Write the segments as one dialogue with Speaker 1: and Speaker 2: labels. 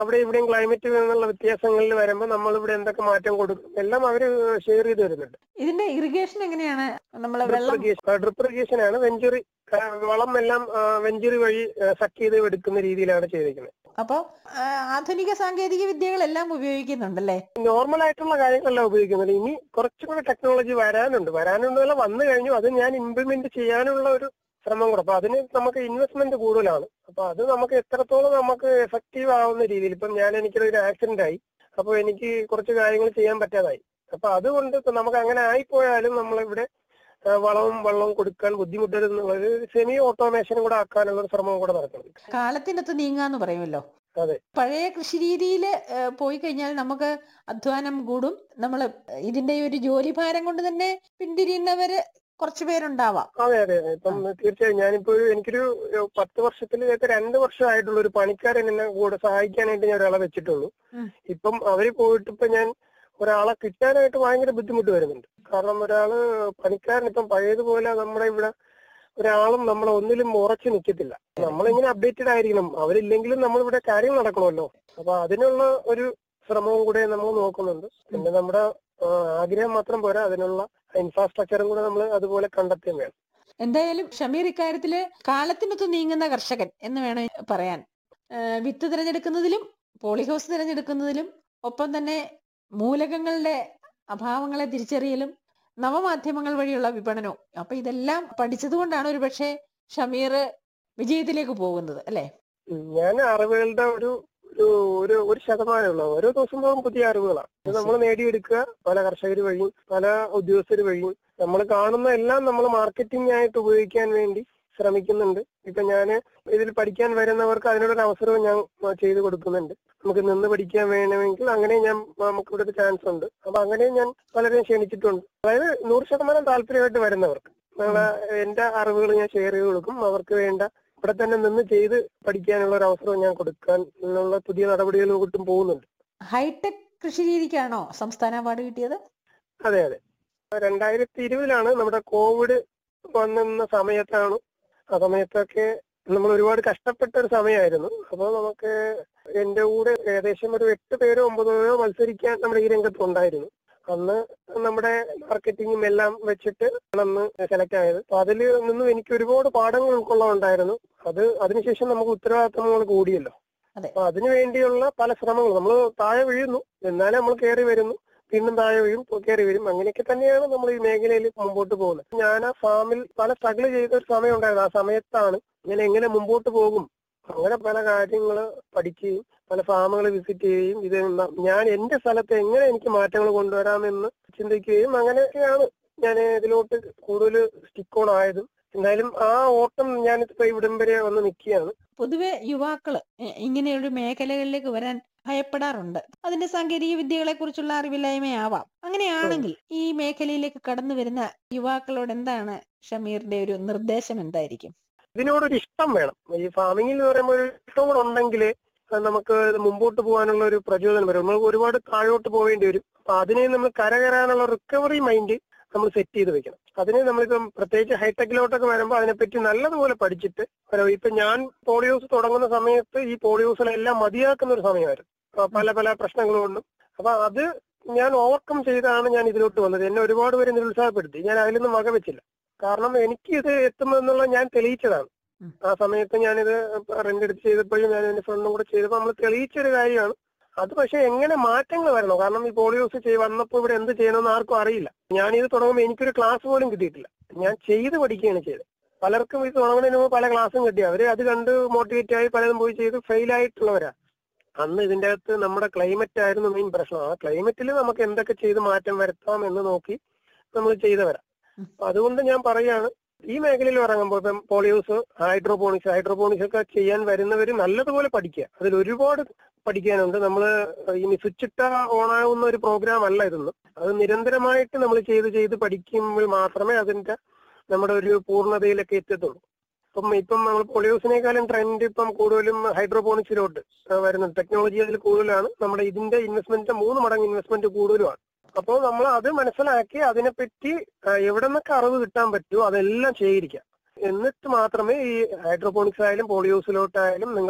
Speaker 1: അവിടെ ഇവിടെയും ക്ലൈമറ്റ് എന്നുള്ള വ്യത്യാസങ്ങളിൽ വരുമ്പോൾ നമ്മൾ ഇവിടെ എന്തൊക്കെ മാറ്റം കൊടുക്കും എല്ലാം അവര് ഷെയർ ചെയ്ത് വരുന്നുണ്ട്
Speaker 2: ഇതിന്റെ ഇറിഗേഷൻ എങ്ങനെയാണ് നമ്മള്
Speaker 1: ഡ്രിപ്പ്
Speaker 2: വെള്ളം
Speaker 1: ഇറിഗേഷൻ ഡ്രിപ്പ് ഇറിഗേഷൻ ആണ് വെഞ്ചുറി വളം എല്ലാം വെഞ്ചുറി വഴി സക്ക് ചെയ്ത് എടുക്കുന്ന രീതിയിലാണ് ചെയ്തിരിക്കുന്നത്
Speaker 2: അപ്പൊ ആ, ആധുനിക സാങ്കേതിക വിദ്യകളെല്ലാം ഉപയോഗിക്കുന്നുണ്ടല്ലേ
Speaker 1: നോർമൽ ആയിട്ടുള്ള കാര്യങ്ങളെല്ലാം ഉപയോഗിക്കുന്നുണ്ട് ഇനി കുറച്ചും കൂടെ ടെക്നോളജി വരാനുണ്ട് വരാനുണ്ടെന്നല്ല വന്നു കഴിഞ്ഞു അത് ഞാൻ ഇംപ്ലിമെന്റ് ചെയ്യാനുള്ള ഒരു ശ്രമം കൂടെ അപ്പൊ അതിന് നമുക്ക് ഇൻവെസ്റ്റ്മെന്റ് കൂടുതലാണ് അപ്പൊ അത് നമുക്ക് എത്രത്തോളം നമുക്ക് എഫക്റ്റീവ് ആവുന്ന രീതിയിൽ ഇപ്പം ഞാൻ എനിക്കൊരു ആക്സിഡന്റ് ആയി അപ്പൊ എനിക്ക് കുറച്ച് കാര്യങ്ങൾ ചെയ്യാൻ പറ്റാതായി അപ്പൊ അതുകൊണ്ട് ഇപ്പൊ നമുക്ക് അങ്ങനെ ആയിപ്പോയാലും നമ്മളിവിടെ ആ, വളവും വെള്ളവും കൊടുക്കാൻ ബുദ്ധിമുട്ടരുതെന്നുള്ളത് സെമി ഓട്ടോമേഷനും കൂടെ ആക്കാനുള്ള ഒരു ശ്രമം കൂടെ നടക്കണം
Speaker 2: കാലത്തിനൊത്ത് നീങ്ങാന്ന് പറയുമല്ലോ
Speaker 1: അതെ.
Speaker 2: പഴയ കൃഷി രീതിയിൽ പോയി കഴിഞ്ഞാൽ നമുക്ക് അധ്വാനം കൂടും നമ്മൾ ഇതിന്റെ ഈ ഒരു ജോലി ഭാരം കൊണ്ട് തന്നെ പിന്തിരിയുന്നവര് കുറച്ചു പേരുണ്ടാവാം
Speaker 1: അതെ അതെ അതെ. ഇപ്പം തീർച്ചയായും ഞാനിപ്പോ ഒരു- എനിക്കൊരു ഒരു പത്ത് വർഷത്തിലേക്ക് രണ്ട് വർഷമായിട്ടുള്ള ഒരു പണിക്കാരൻ എന്നെ കൂടെ സഹായിക്കാനായിട്ട് ഞാൻ ഒരാളെ വെച്ചിട്ടുള്ളൂ
Speaker 2: ഉം.
Speaker 1: ഇപ്പം അവര് പോയിട്ട് ഇപ്പൊ ഞാൻ ഒരാളെ കിട്ടാനായിട്ട് ഭയങ്കര ബുദ്ധിമുട്ട് വരുന്നുണ്ട് കാരണം ഒരാള് പണിക്കാരൻ ഇപ്പം പഴയതുപോലെ നമ്മുടെ ഇവിടെ ഒരാളും നമ്മളെ ഒന്നിലും ഉറച്ചു നിൽക്കത്തില്ല നമ്മളിങ്ങനെ അപ്ഡേറ്റഡ് ആയിരിക്കണം അവരില്ലെങ്കിലും നമ്മളിവിടെ കാര്യം നടക്കണമല്ലോ അപ്പൊ അതിനുള്ള ഒരു ശ്രമവും കൂടെ നമ്മൾ നോക്കുന്നുണ്ട് പിന്നെ നമ്മുടെ ആ, ആഗ്രഹം മാത്രം പോരാ അതിനുള്ള ഇൻഫ്രാസ്ട്രക്ചറും കൂടെ നമ്മൾ അതുപോലെ കണ്ടെത്തുകയും വേണം
Speaker 2: എന്തായാലും ഷമീർ ഇക്കാര്യത്തില് കാലത്തിനൊത്ത് നീങ്ങുന്ന കർഷകൻ എന്ന് വേണം പറയാൻ ആ, വിത്ത് തിരഞ്ഞെടുക്കുന്നതിലും പോളിഹൗസ് തിരഞ്ഞെടുക്കുന്നതിലും ഒപ്പം തന്നെ മൂലകങ്ങളുടെ അഭാവങ്ങളെ തിരിച്ചറിയലും നവമാധ്യമങ്ങൾ വഴിയുള്ള വിപണനവും അപ്പൊ ഇതെല്ലാം പഠിച്ചതുകൊണ്ടാണ് ഒരു പക്ഷേ ഷമീർ വിജയത്തിലേക്ക് പോകുന്നത് അല്ലെ
Speaker 1: ഉം. ഞാൻ അറിവുകളുടെ ഒരു ഒരു ഒരു ഒരു ശതമാനമുള്ള ഓരോ ദിവസം തോറും പുതിയ അറിവുകളാണ് ഇത് നമ്മൾ നേടിയെടുക്കുക പല കർഷകർ വഴിയും പല ഉദ്യോഗസ്ഥർ വഴിയും നമ്മൾ കാണുന്ന എല്ലാം നമ്മൾ മാർക്കറ്റിംഗ് ആയിട്ട് ഉപയോഗിക്കാൻ വേണ്ടി ശ്രമിക്കുന്നുണ്ട് ഇപ്പൊ ഞാൻ ഇതിൽ പഠിക്കാൻ വരുന്നവർക്ക് അതിനൊരു അവസരവും ഞാൻ ആ, ചെയ്തു കൊടുക്കുന്നുണ്ട് നമുക്ക് നിന്ന് പഠിക്കാൻ വേണമെങ്കിൽ അങ്ങനെ ഞാൻ നമുക്ക് ഇവിടെ ഒരു ചാൻസ് ഉണ്ട് അപ്പൊ അങ്ങനെ ഞാൻ പലരെയും ക്ഷണിച്ചിട്ടുണ്ട് അതായത് നൂറ് ശതമാനം താല്പര്യമായിട്ട് വരുന്നവർക്ക് നമ്മളെ എന്റെ അറിവുകൾ ഞാൻ ഷെയർ ചെയ്ത് കൊടുക്കും അവർക്ക് വേണ്ട ഇവിടെ തന്നെ നിന്ന് ചെയ്ത് പഠിക്കാനുള്ള ഒരു അവസരം ഞാൻ കൊടുക്കാൻ ഉള്ള പുതിയ നടപടികളിലോട്ടും പോകുന്നുണ്ട്
Speaker 2: ഹൈടെക് കൃഷി രീതിക്കാണോ സംസ്ഥാന അവാർഡ് കിട്ടിയത്
Speaker 1: അതെ അതെ രണ്ടായിരത്തി ഇരുപതിലാണ് നമ്മുടെ കോവിഡ് വന്ന സമയത്താണ് ആ സമയത്തൊക്കെ നമ്മൾ ഒരുപാട് കഷ്ടപ്പെട്ട ഒരു സമയമായിരുന്നു അപ്പോൾ നമുക്ക് എന്റെ കൂടെ ഏകദേശം ഒരു എട്ട് പേരോ ഒമ്പതോ പേരോ മത്സരിക്കാൻ നമ്മുടെ ഈ രംഗത്ത് ഉണ്ടായിരുന്നു അന്ന് നമ്മുടെ മാർക്കറ്റിങ്ങും എല്ലാം വെച്ചിട്ട് അന്ന് സെലക്ട് ആയത് അപ്പൊ അതിൽ നിന്നും എനിക്ക് ഒരുപാട് പാഠങ്ങൾ ഉൾക്കൊള്ളാനുണ്ടായിരുന്നു അത് അതിനുശേഷം നമുക്ക് ഉത്തരവാദിത്തങ്ങൾ കൂടിയല്ലോ
Speaker 2: അതെ.
Speaker 1: അപ്പൊ അതിനു വേണ്ടിയുള്ള പല ശ്രമങ്ങളും നമ്മൾ താഴെ വീഴുന്നു എന്നാലും നമ്മൾ കയറി വരുന്നു വീണ്ടും താഴെ വീഴും കയറി വരും അങ്ങനെയൊക്കെ തന്നെയാണ് നമ്മൾ ഈ മേഖലയിൽ മുമ്പോട്ട് പോകുന്നത് ഞാൻ ആ ഫാമിൽ പല സ്ട്രഗിൾ ചെയ്ത ഒരു സമയം ഉണ്ടായിരുന്നു ആ സമയത്താണ് ഞാൻ എങ്ങനെ മുമ്പോട്ട് പോകും അങ്ങനെ പല കാര്യങ്ങൾ പഠിക്കുകയും പല ഫാമുകൾ വിസിറ്റ് ചെയ്യുകയും ഇത് ന- ഞാൻ എന്റെ സ്ഥലത്ത് എങ്ങനെ എനിക്ക് മാറ്റങ്ങൾ കൊണ്ടുവരാമെന്ന് ചിന്തിക്കുകയും അങ്ങനെയൊക്കെയാണ് ഞാൻ ഇതിലോട്ട് കൂടുതൽ സ്റ്റിക്ക് ഓൺ ആയതും എന്തായാലും ആ ഓട്ടം ഞാനിപ്പോ ഇവിടം വരെ വന്ന് നിൽക്കുകയാണ്
Speaker 2: പൊതുവെ യുവാക്കള് ഇ- ഇങ്ങനെയൊരു മേഖലകളിലേക്ക് വരാൻ ഭയപ്പെടാറുണ്ട് അതിന്റെ സാങ്കേതിക വിദ്യകളെ കുറിച്ചുള്ള അറിവില്ലായ്മയാവാം അങ്ങനെയാണെങ്കിൽ ഈ മേഖലയിലേക്ക് കടന്നു വരുന്ന യുവാക്കളോട് എന്താണ് ഷമീറിന്റെ ഒരു നിർദ്ദേശം എന്തായിരിക്കും
Speaker 1: ഇതിനോടൊരു ഇഷ്ടം വേണം ഈ ഫാമിംഗിൽ എന്ന് പറയുമ്പോൾ ഒരു ഇഷ്ടം കൂടെ ഉണ്ടെങ്കിൽ നമുക്ക് ഇത് മുമ്പോട്ട് പോകാനുള്ള ഒരു പ്രചോദനം വരും നമ്മൾ ഒരുപാട് താഴോട്ട് പോവേണ്ടി വരും അപ്പൊ അതിനെ നമ്മൾ കരകയറാനുള്ള റിക്കവറി മൈൻഡ് നമ്മൾ സെറ്റ് ചെയ്ത് വെക്കണം അതിന് നമ്മളിപ്പം പ്രത്യേകിച്ച് ഹൈടെക്കിലോട്ടൊക്കെ വരുമ്പോൾ അതിനെപ്പറ്റി നല്ലതുപോലെ പഠിച്ചിട്ട് വരാം. ഇപ്പൊ ഞാൻ പോളിയോസ് തുടങ്ങുന്ന സമയത്ത് ഈ പോളിയോസിലെല്ലാം മതിയാക്കുന്ന ഒരു സമയമായിരുന്നു അപ്പൊ പല പല പ്രശ്നങ്ങൾ കൊണ്ടും അപ്പൊ അത് ഞാൻ ഓവർകം ചെയ്താണ് ഞാൻ ഇതിലോട്ട് വന്നത് എന്നെ ഒരുപാട് പേര് നിരുത്സാഹപ്പെടുത്തി ഞാൻ അതിലൊന്നും വകവെച്ചില്ല കാരണം എനിക്ക് ഇത് എത്തുമെന്നുള്ള ഞാൻ തെളിയിച്ചതാണ്
Speaker 2: ഉം.
Speaker 1: ആ സമയത്ത് ഞാനിത് റെന്റ് എടുത്ത് ചെയ്തപ്പോഴും ഞാൻ എന്റെ ഫ്രണ്ടും കൂടെ ചെയ്തപ്പോൾ നമ്മൾ തെളിയിച്ചൊരു കാര്യമാണ് അത് പക്ഷെ എങ്ങനെ മാറ്റങ്ങൾ വരണം കാരണം ഈ പോളിയോസ് ചെയ്ത് വന്നപ്പോൾ ഇവിടെ എന്ത് ചെയ്യണമെന്ന് ആർക്കും അറിയില്ല ഞാനിത് തുടങ്ങുമ്പോൾ എനിക്കൊരു ക്ലാസ് പോലും കിട്ടിയിട്ടില്ല ഞാൻ ചെയ്ത് പഠിക്കുകയാണ് ചെയ്തത് പലർക്കും ഇത് തുടങ്ങുന്നതിന് മുമ്പ് പല ക്ലാസ്സും കിട്ടി അവര് അത് കണ്ട് മോട്ടിവേറ്റ് ആയി പലതും പോയി ചെയ്ത് ഫെയിൽ ആയിട്ടുള്ളവരാ അന്ന് ഇതിന്റെ അകത്ത് നമ്മുടെ ക്ലൈമറ്റ് ആയിരുന്നു മെയിൻ പ്രശ്നം ആ ക്ലൈമറ്റിൽ നമുക്ക് എന്തൊക്കെ ചെയ്ത് മാറ്റം വരുത്താം എന്ന് നോക്കി നമ്മൾ ചെയ്തവരാ
Speaker 2: ഉം.
Speaker 1: അപ്പൊ അതുകൊണ്ട് ഞാൻ പറയാണ് ഈ മേഖലയിൽ ഇറങ്ങുമ്പോൾ ഇപ്പം പോളിയോസ് ഹൈഡ്രോപോണിക്സ് ഹൈഡ്രോപോണിക്സ് ഒക്കെ ചെയ്യാൻ വരുന്നവര് നല്ലതുപോലെ പഠിക്കുക അതിൽ ഒരുപാട് പഠിക്കാനുണ്ട് നമ്മൾ ഇനി സ്വിച്ചിട്ട ഓണാവുന്ന ഒരു പ്രോഗ്രാം അല്ല ഇതൊന്നും അത് നിരന്തരമായിട്ട് നമ്മൾ ചെയ്ത് ചെയ്ത് പഠിക്കുമ്പോൾ മാത്രമേ അതിന്റെ നമ്മുടെ ഒരു പൂർണ്ണതയിലൊക്കെ എത്തത്തുള്ളൂ ഇപ്പം ഇപ്പം നമ്മൾ പോളിയോസിനേക്കാളും ട്രെൻഡ് ഇപ്പം കൂടുതലും ഹൈഡ്രോപോണിക്സിലോട്ട് വരുന്നത് ടെക്നോളജി അതിൽ കൂടുതലാണ് നമ്മുടെ ഇതിന്റെ ഇൻവെസ്റ്റ്മെന്റ് മൂന്ന് മടങ്ങ് ഇൻവെസ്റ്റ്മെന്റ് കൂടുതലുമാണ് അപ്പോൾ നമ്മൾ അത് മനസ്സിലാക്കി അതിനെപ്പറ്റി ആ, എവിടെ നിന്നൊക്കെ അറിവ് കിട്ടാൻ പറ്റുമോ അതെല്ലാം ശേഖരിക്കാം എന്നിട്ട് മാത്രമേ ഈ ഹൈഡ്രോപോണിക്സ് ആയാലും പോളിയോസിലോട്ടായാലും നിങ്ങൾ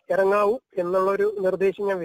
Speaker 1: ഇറങ്ങാവൂ എന്നുള്ളൊരു നിർദ്ദേശം ഞാൻ